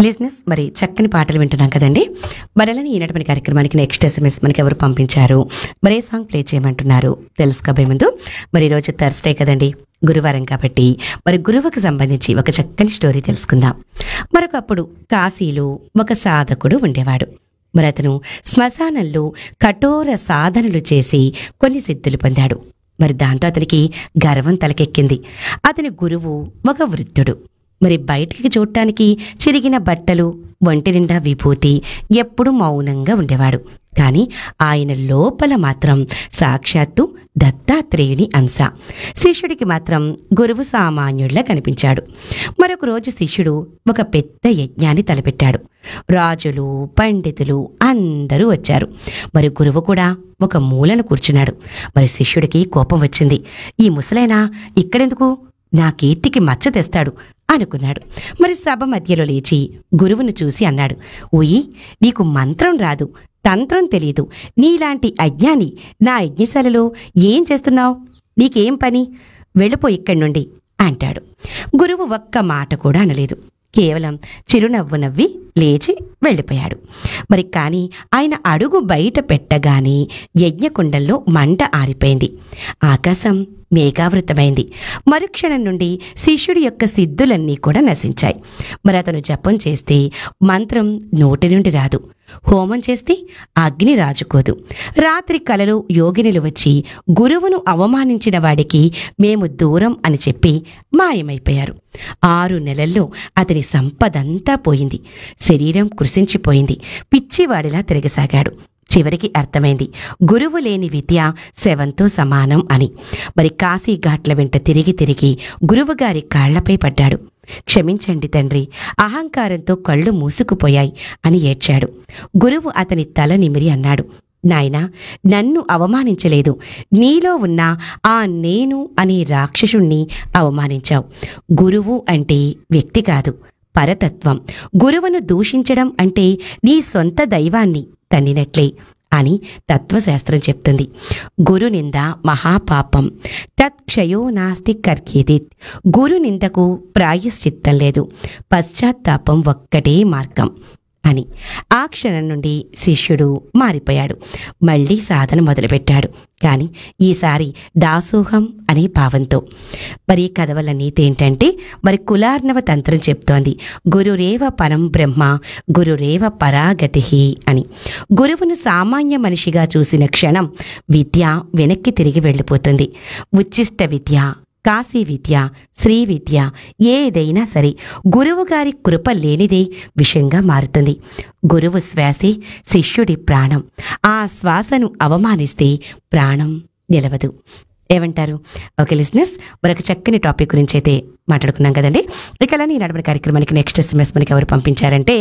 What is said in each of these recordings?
లిజినెస్ మరి చక్కని పాటలు వింటున్నాం కదండి మరలని ఈనాటి మన కార్యక్రమానికి నెక్స్ట్ ఎస్ఎంఎస్ మనకి ఎవరు పంపించారు మరి ఏ సాంగ్ ప్లే చేయమంటున్నారు తెలుసుకోబోయే ముందు మరి ఈరోజు థర్స్డే కదండి గురువారం కాబట్టి మరి గురువుకు సంబంధించి ఒక చక్కని స్టోరీ తెలుసుకుందాం మరొకప్పుడు కాశీలో ఒక సాధకుడు ఉండేవాడు మరి అతను శ్మశానంలో కఠోర సాధనలు చేసి కొన్ని సిద్ధులు పొందాడు మరి దాంతో అతనికి గర్వం తలకెక్కింది అతని గురువు ఒక వృద్ధుడు మరి బయటికి చూడటానికి చిరిగిన బట్టలు ఒంటి నిండా విభూతి ఎప్పుడూ మౌనంగా ఉండేవాడు కానీ ఆయన లోపల మాత్రం సాక్షాత్తు దత్తాత్రేయుని అంశ శిష్యుడికి మాత్రం గురువు సామాన్యుడిలా కనిపించాడు మరొక రోజు శిష్యుడు ఒక పెద్ద యజ్ఞాన్ని తలపెట్టాడు రాజులు పండితులు అందరూ వచ్చారు మరి గురువు కూడా ఒక మూలన కూర్చున్నాడు మరి శిష్యుడికి కోపం వచ్చింది ఈ ముసలైనా ఇక్కడెందుకు నా కీర్తికి మచ్చ తెస్తాడు అనుకున్నాడు మరి సభ మధ్యలో లేచి గురువును చూసి అన్నాడు ఉయి నీకు మంత్రం రాదు తంత్రం తెలీదు నీలాంటి అజ్ఞాని నా యజ్ఞశాలలో ఏం చేస్తున్నావు నీకేం పని వెళ్ళిపో ఇక్కడి నుండి అంటాడు గురువు ఒక్క మాట కూడా అనలేదు కేవలం చిరునవ్వు నవ్వి లేచి వెళ్ళిపోయాడు మరి కానీ ఆయన అడుగు బయట పెట్టగానే యజ్ఞకుండంలో మంట ఆరిపోయింది ఆకాశం మేఘావృతమైంది మరుక్షణం నుండి శిష్యుడి యొక్క సిద్ధులన్నీ కూడా నశించాయి మరి అతను జపం చేస్తే మంత్రం నోటి నుండి రాదు హోమం చేస్తే అగ్ని రాజుకోదు రాత్రి కలలో యోగినులు వచ్చి గురువును అవమానించిన వాడికి మేము దూరం అని చెప్పి మాయమైపోయారు ఆరు నెలల్లో అతని సంపదంతా పోయింది శరీరం కృషించిపోయింది పిచ్చివాడిలా తిరగసాగాడు చివరికి అర్థమైంది గురువు లేని విద్య శవంతో సమానం అని మరి కాశీ ఘాట్ల వెంట తిరిగి తిరిగి గురువుగారి కాళ్లపై పడ్డాడు క్షమించండి తండ్రి అహంకారంతో కళ్ళు మూసుకుపోయాయి అని ఏడ్చాడు గురువు అతని తల నిమిరి అన్నాడు నాయనా నన్ను అవమానించలేదు నీలో ఉన్న ఆ నేను అనే రాక్షసుణ్ణి అవమానించావు గురువు అంటే వ్యక్తి కాదు పరతత్వం గురువును దూషించడం అంటే నీ సొంత దైవాన్ని తన్నినట్లే అని తత్వశాస్త్రం చెప్తుంది గురు నింద మహాపాపం తత్ క్షయో నాస్తి కర్కేదిత్ గురు నిందకు ప్రాయశ్చిత్తం లేదు పశ్చాత్తాపం ఒక్కటే మార్గం అని ఆ క్షణం నుండి శిష్యుడు మారిపోయాడు మళ్ళీ సాధన మొదలుపెట్టాడు కానీ ఈసారి దాసోహం అనే భావంతో మరి ఈ కథ వల్ల నీతి ఏంటంటే మరి కులార్ణవ తంత్రం చెప్తోంది గురురేవ పరం బ్రహ్మ గురురేవ పరాగతి అని గురువును సామాన్య మనిషిగా చూసిన క్షణం విద్య వెనక్కి తిరిగి వెళ్ళిపోతుంది ఉచ్చిష్ట విద్య కాశీ విద్య శ్రీ విద్య ఏదైనా సరే గురువు గారి కృప లేనిదే విషంగా మారుతుంది గురువు శ్వాసే శిష్యుడి ప్రాణం ఆ శ్వాసను అవమానిస్తే ప్రాణం నిలవదు ఏమంటారు ఓకే లిస్నెస్ మరొక చక్కని టాపిక్ గురించి అయితే మాట్లాడుకున్నాం కదండి ఇక అలానే ఈ నడవని కార్యక్రమానికి నెక్స్ట్ ఎస్ఎంఎస్ మనకి ఎవరు పంపించారంటే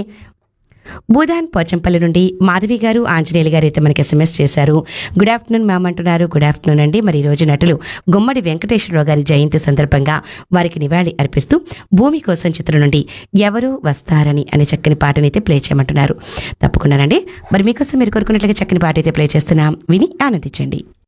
భూదాన్ పోచంపల్లి నుండి మాధవి గారు ఆంజనేయులు గారు అయితే మనకి ఎస్ఎంఎస్ చేశారు గుడ్ ఆఫ్టర్నూన్ మ్యామ్ అంటున్నారు గుడ్ ఆఫ్టర్నూన్ అండి మరి ఈ రోజు నటులు గుమ్మడి వెంకటేశ్వరరావు గారి జయంతి సందర్భంగా వారికి నివాళి అర్పిస్తూ భూమి కోసం చిత్రం నుండి ఎవరు వస్తారని అనే చక్కని పాటని అయితే ప్లే చేయమంటున్నారు తప్పకుండానండి మరి మీకోసం మీరు కోరుకున్నట్లుగా చక్కని పాట అయితే ప్లే చేస్తున్నాం విని ఆనందించండి